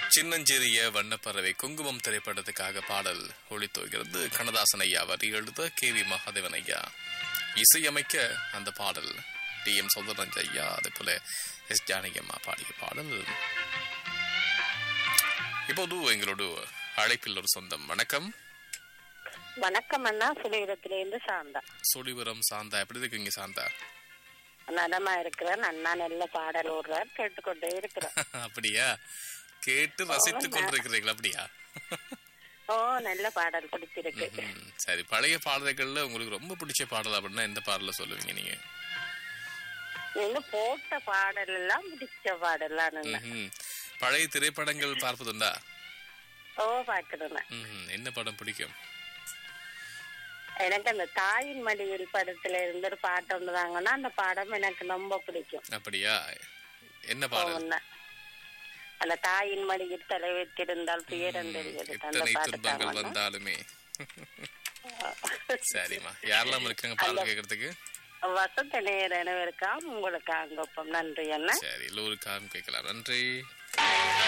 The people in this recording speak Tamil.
சின்னஞ்சிறிய வண்ணப்பறவை குங்குமம் திரைப்படத்துக்காக பாடல் ஒளித்தோகிறது கண்ணதாசன் ஐயா வரி எழுத கே வி மகாதேவன் ஐயா இசையமைக்க அந்த பாடல் டி எம் சௌந்தரராஜ் ஐயா அதே போல எஸ் ஜானகி அம்மா பாடிய பாடல் இப்போது எங்களோடு அழைப்பில் ஒரு சொந்தம் வணக்கம் வணக்கம் அண்ணா சுழியிடத்திலிருந்து சாந்தா சோழிபுரம் சாந்தா எப்படி இருக்கீங்க சாந்தா நலமா இருக்கிறேன் அண்ணா நல்ல பாடல் ஓடுறார் கேட்டுக்கொண்டே இருக்கிறேன் அப்படியா கேட்டு ரசித்துக் கொண்டிருக்கிறீங்களா அப்படியா ஓ நல்ல பாடல் பிடிச்சிருக்கு ம், சரி பழைய பாடல்கள்ல உங்களுக்கு ரொம்ப பிடிச்ச பாடல் அப்படின்னா எந்த பாடல சொல்லுவீங்க நீங்க இன்னும் போட்ட பாடல் எல்லாம் பிடிச்ச பாடலாம் ம்ஹும். பழைய திரைப்படங்கள் பார்ப்பதுண்டா ஓ பாக்குறேன் ம்ஹும். என்ன படம் பிடிக்கும் எனக்கு அந்த தாயின் மடியில் படத்துல இருந்து ஒரு பாட்டு ஒன்று தாங்கன்னா அந்த படம் எனக்கு ரொம்ப பிடிக்கும் அப்படியா என்ன பாடல் ஒண்ணு. அந்த தாயின் மடியில் தலை வைத்திருந்தால் துயரம் தெரிகிறது அந்த எத்தனை பாட்டு துன்பங்கள் தாங்கண்ணா. வந்தாலுமே சரிம்மா யாரெல்லாம் இருக்காங்க பாடல் கேட்கறதுக்கு வசந்த நேரம் இருக்கா உங்களுக்கு அங்கப்பம் நன்றி அண்ணா சரி எல்லோருக்காகவும் கேட்கலாம் நன்றி